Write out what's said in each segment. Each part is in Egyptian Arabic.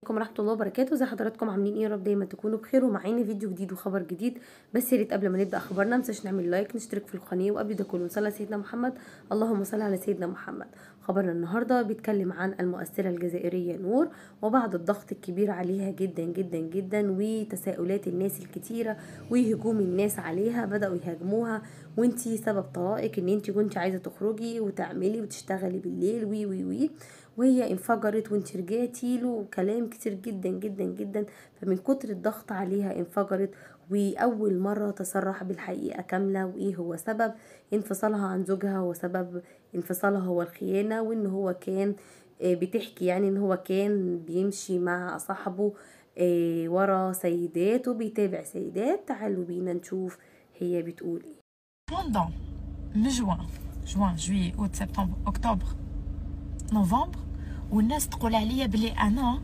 عليكم ورحمة الله وبركاته ازي حضراتكم عاملين ايه يا رب دايما تكونوا بخير ومعانا فيديو جديد وخبر جديد بس يا ريت قبل ما نبدا اخبارنا متنساش نعمل لايك نشترك في القناه وقبل ده كله نصلي على سيدنا محمد اللهم صل على سيدنا محمد خبرنا النهارده بيتكلم عن المؤثره الجزائريه نور وبعد الضغط الكبير عليها جدا جدا جدا وتساؤلات الناس الكتيره وهجوم الناس عليها بداوا يهاجموها وانتي سبب طلاقك ان انتي كنتي عايزه تخرجي وتعملي وتشتغلي بالليل وي وي وي وهي انفجرت وانت رجعتي له كلام كتير جدا جدا جدا فمن كتر الضغط عليها انفجرت واول مره تصرح بالحقيقه كامله وايه هو سبب انفصالها عن زوجها وسبب انفصالها هو الخيانه وان هو كان بتحكي يعني ان هو كان بيمشي مع صاحبه ورا سيدات وبيتابع سيدات تعالوا بينا نشوف هي بتقول ايه pendant من جوان جوان جوي اوت سبتمبر اكتوبر نوفمبر والناس تقول عليا بلي انا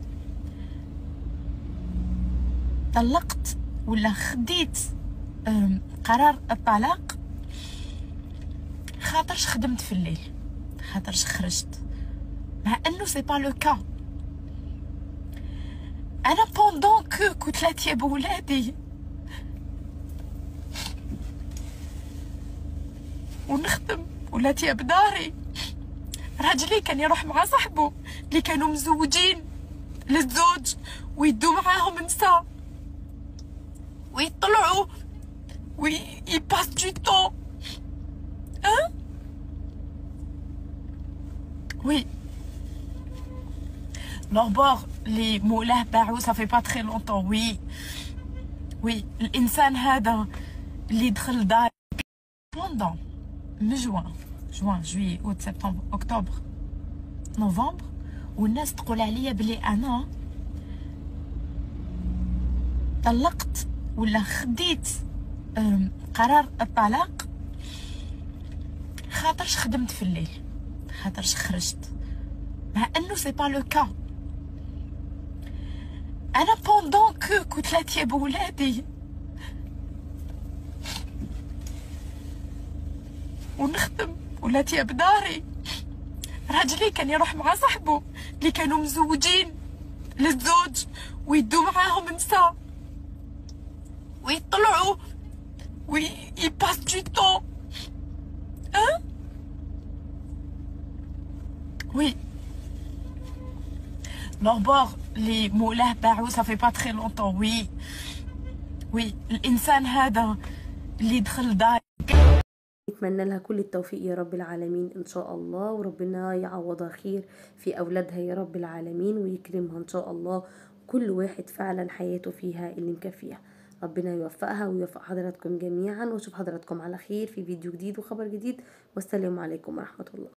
طلقت ولا خديت قرار الطلاق خاطرش خدمت في الليل خاطرش خرجت مع انه سي با لو كا انا بوندون كو كنت لاتيه بولادي ونخدم ولاتيه بداري راجلي كان يروح مع صاحبه اللي كانوا مزوجين للزوج ويدو معاهم نساء ويطلعوا ويباس دو طون ها وي لوبور اللي مولاه باعو صافي با تري لونطون وي وي الانسان هذا اللي دخل دار بوندون من جوان جوان جوي اوت سبتمبر اكتوبر نوفمبر والناس تقول عليا بلي انا طلقت ولا خديت قرار الطلاق خاطرش خدمت في الليل خاطرش خرجت مع انه سي با لو كا انا بوندون كو كنت لاتيه بولادي ونخدم ولاتيه بداري راجلي كان يروح مع صاحبه اللي كانوا مزوجين للزوج ويدو معاهم نساء ويطلعوا ويباس دو طون ها وي لوبور اللي مولاه باعو صافي با تري لونطون وي وي الانسان هذا اللي دخل دار نتمنى لها كل التوفيق يا رب العالمين ان شاء الله وربنا يعوضها خير في اولادها يا رب العالمين ويكرمها ان شاء الله كل واحد فعلا حياته فيها اللي مكفيها ربنا يوفقها ويوفق حضراتكم جميعا واشوف حضراتكم على خير في فيديو جديد وخبر جديد والسلام عليكم ورحمه الله